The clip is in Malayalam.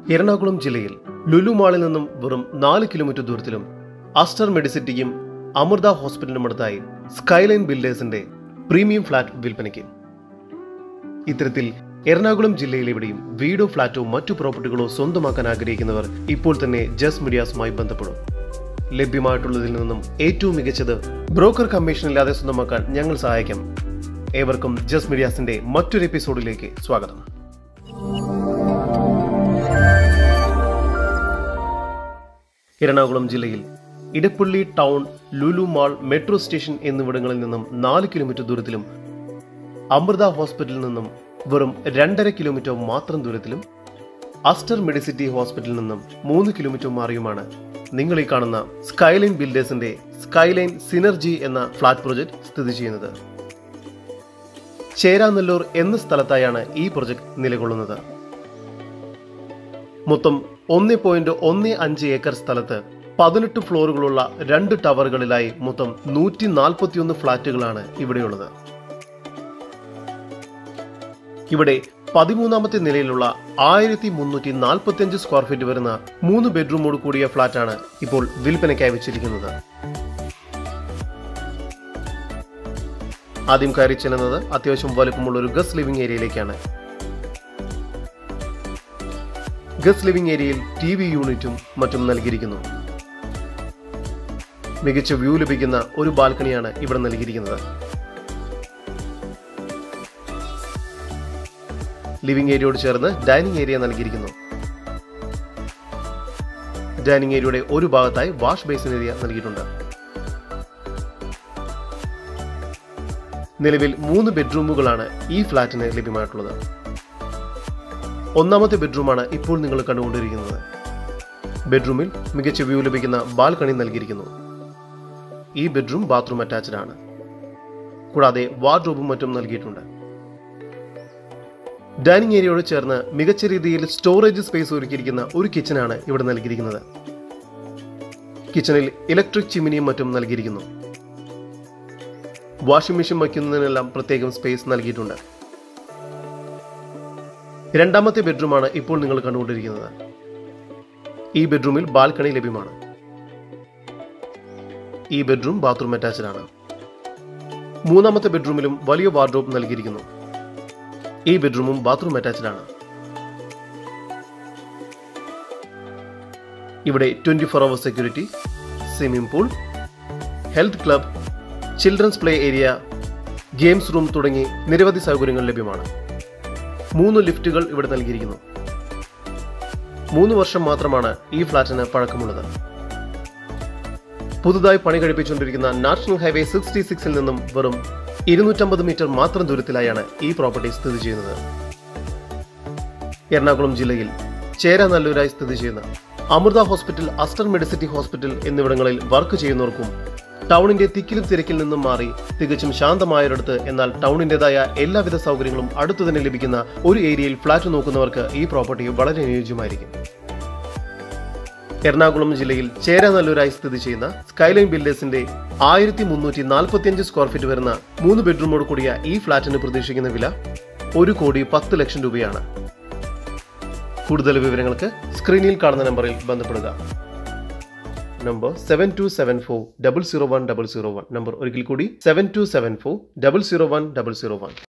എറണാകുളം ജില്ലയിൽ ലുലു മാളിൽ നിന്നും വെറും നാല് കിലോമീറ്റർ ദൂരത്തിലും അസ്റ്റർ മെഡിസിറ്റിക്കും അമൃത ഹോസ്പിറ്റലിനും അടുത്തായി സ്കൈലൈൻ ബിൽഡേഴ്സിന്റെ പ്രീമിയം ഫ്ലാറ്റ് വിൽപ്പനയ്ക്ക് ഇത്തരത്തിൽ എറണാകുളം ജില്ലയിൽ എവിടെയും വീടോ ഫ്ളാറ്റോ മറ്റു പ്രോപ്പർട്ടികളോ സ്വന്തമാക്കാൻ ആഗ്രഹിക്കുന്നവർ ഇപ്പോൾ തന്നെ ജസ് മീഡിയാസുമായി ബന്ധപ്പെടും ലഭ്യമായിട്ടുള്ളതിൽ നിന്നും ഏറ്റവും മികച്ചത് ബ്രോക്കർ കമ്മീഷൻ ഇല്ലാതെ സ്വന്തമാക്കാൻ ഞങ്ങൾ സഹായിക്കാം ഏവർക്കും ജസ് മീഡിയാസിന്റെ മറ്റൊരു എപ്പിസോഡിലേക്ക് സ്വാഗതം എറണാകുളം ജില്ലയിൽ Edappally town Lulu mall metro station എന്നിവിടങ്ങളിൽ നിന്നും നാല് കിലോമീറ്റർ ദൂരത്തിലും അമൃത ഹോസ്പിറ്റലിൽ നിന്നും വെറും രണ്ടര കിലോമീറ്റർ മാത്രം ദൂരത്തിലും അസ്റ്റർ മെഡിസിറ്റി ഹോസ്പിറ്റലിൽ നിന്നും മൂന്ന് കിലോമീറ്റർ മാറിയുമാണ് നിങ്ങൾ ഈ കാണുന്ന സ്കൈലൈൻ ബിൽഡേഴ്സിന്റെ സ്കൈലൈൻ സിനർജി എന്ന ഫ്ലാറ്റ് പ്രൊജക്ട് സ്ഥിതി ചെയ്യുന്നത് ചേരാനെല്ലൂർ എന്ന സ്ഥലത്തായാണ് ഈ പ്രൊജക്ട് നിലകൊള്ളുന്നത് മൊത്തം ഒന്ന് പോയിന്റ് ഒന്ന് അഞ്ച് ഏക്കർ സ്ഥലത്ത് പതിനെട്ട് ഫ്ലോറുകളുള്ള രണ്ട് ടവറുകളിലായി മൊത്തം നൂറ്റി നാൽപ്പത്തിയൊന്ന് ഫ്ളാറ്റുകളാണ് ഇവിടെയുള്ളത് ഇവിടെ പതിമൂന്നാമത്തെ നിലയിലുള്ള ആയിരത്തി മുന്നൂറ്റി നാൽപ്പത്തി അഞ്ച് സ്ക്വയർ ഫീറ്റ് വരുന്ന മൂന്ന് ബെഡ്റൂമോട് കൂടിയ ഫ്ളാറ്റാണ് ഇപ്പോൾ വിൽപ്പനയ്ക്കായി വെച്ചിരിക്കുന്നത് ആദ്യം കയറി ചെല്ലുന്നത് അത്യാവശ്യം വലുപ്പമുള്ള ഒരു ഗസ് ലിവിംഗ് ഏരിയയിലേക്കാണ് ഗസ് ലിവിംഗ് ഏരിയയിൽ ടി വി യൂണിറ്റും മറ്റും നൽകിയിരിക്കുന്നു മികച്ച വ്യൂ ലഭിക്കുന്ന ഒരു ബാൽക്കണിയാണ് ഇവിടെ നൽകിയിരിക്കുന്നത് ലിവിംഗ് ഏരിയയോട് ചേർന്ന് ഡൈനിങ് ഏരിയ നൽകിയിരിക്കുന്നു ഡൈനിങ് ഏരിയയുടെ ഒരു ഭാഗത്തായി വാഷ് ബേസിൻ ഏരിയ നൽകിയിട്ടുണ്ട് നിലവിൽ മൂന്ന് ബെഡ്റൂമുകളാണ് ഈ ഫ്ളാറ്റിന് ലഭ്യമായിട്ടുള്ളത് ഒന്നാമത്തെ ബെഡ്റൂമാണ് ഇപ്പോൾ നിങ്ങൾ കണ്ടുകൊണ്ടിരിക്കുന്നത് ബെഡ്റൂമിൽ മികച്ച വ്യൂ ലഭിക്കുന്ന ബാൽക്കണി നൽകിയിരിക്കുന്നു ഈ ബെഡ്റൂം ബാത്റൂം അറ്റാച്ച്ഡ് ആണ് കൂടാതെ വാർഡ്രോബും മറ്റും നൽകിയിട്ടുണ്ട് ഡൈനിങ് ഏരിയയോട് ചേർന്ന് മികച്ച രീതിയിൽ സ്റ്റോറേജ് സ്പേസ് ഒരുക്കിയിരിക്കുന്ന ഒരു കിച്ചനാണ് ഇവിടെ നൽകിയിരിക്കുന്നത് കിച്ചണിൽ ഇലക്ട്രിക് ചിമിനിയും മറ്റും നൽകിയിരിക്കുന്നു വാഷിംഗ് മെഷീൻ വയ്ക്കുന്നതിനെല്ലാം പ്രത്യേകം സ്പേസ് നൽകിയിട്ടുണ്ട് രണ്ടാമത്തെ ബെഡ്റൂമാണ് ഇപ്പോൾ നിങ്ങൾ കണ്ടുകൊണ്ടിരിക്കുന്നത് ഈ ബെഡ്റൂമിൽ ബാൽക്കണി ലഭ്യമാണ് ഈ ബെഡ്റൂം ബാത്റൂം അറ്റാച്ച്ഡ് ആണ് മൂന്നാമത്തെ ബെഡ്റൂമിലും വലിയ വാർഡ്രോബ് നൽകിയിരിക്കുന്നു ഈ ബെഡ്റൂമും ബാത്റൂം അറ്റാച്ച്ഡ് ആണ് ഇവിടെ twenty four hour security swimming pool health club children's play area games room തുടങ്ങി നിരവധി സൗകര്യങ്ങൾ ലഭ്യമാണ് മൂന്ന് ലിഫ്റ്റുകൾ ഇവിടെ നൽകിയിരിക്കുന്നു മൂന്ന് വർഷം മാത്രമാണ് ഈ ഫ്ളാറ്റിന് പഴക്കമുള്ളത് പുതുതായി പണി കഴിപ്പിച്ചുകൊണ്ടിരിക്കുന്ന നാഷണൽ ഹൈവേ സിക്സ്റ്റി സിക്സിൽ നിന്നും വെറും ഇരുന്നൂറ്റമ്പത് മീറ്റർ മാത്രം ദൂരത്തിലായാണ് ഈ പ്രോപ്പർട്ടി സ്ഥിതി ചെയ്യുന്നത് എറണാകുളം ജില്ലയിൽ ചേരാനല്ലൂരായി സ്ഥിതി ചെയ്യുന്ന അമൃത ഹോസ്പിറ്റൽ അസ്റ്റർ മെഡിസിറ്റി ഹോസ്പിറ്റൽ എന്നിവിടങ്ങളിൽ വർക്ക് ചെയ്യുന്നവർക്കും ടൗണിന്റെ തിക്കിലും തിരക്കിൽ നിന്നും മാറി തികച്ചും ശാന്തമായൊരിടത്ത് എന്നാൽ ടൗണിന്റേതായ എല്ലാവിധ സൗകര്യങ്ങളും അടുത്തു തന്നെ ലഭിക്കുന്ന ഒരു ഏരിയയിൽ ഫ്ളാറ്റ് നോക്കുന്നവർക്ക് ഈ പ്രോപ്പർട്ടി വളരെ അനുയോജ്യമായിരിക്കും എറണാകുളം ജില്ലയിൽ ചേരാനല്ലൂരായി സ്ഥിതി ചെയ്യുന്ന സ്കൈലൈൻ ബിൽഡേഴ്സിന്റെ ആയിരത്തി മുന്നൂറ്റി നാൽപ്പത്തിയഞ്ച് സ്ക്വയർ ഫീറ്റ് വരുന്ന മൂന്ന് ബെഡ്റൂമോട് കൂടിയ ഈ ഫ്ളാറ്റിന് പ്രതീക്ഷിക്കുന്ന വില ഒരു കോടി പത്ത് ലക്ഷം രൂപയാണ് കൂടുതൽ വിവരങ്ങൾക്ക് സ്ക്രീനിൽ കാണുന്ന നമ്പറിൽ ബന്ധപ്പെടുക number seven two seven four double zero one double zero one number ഒരിക്കൽ കൂടി seven two seven four double zero one double zero one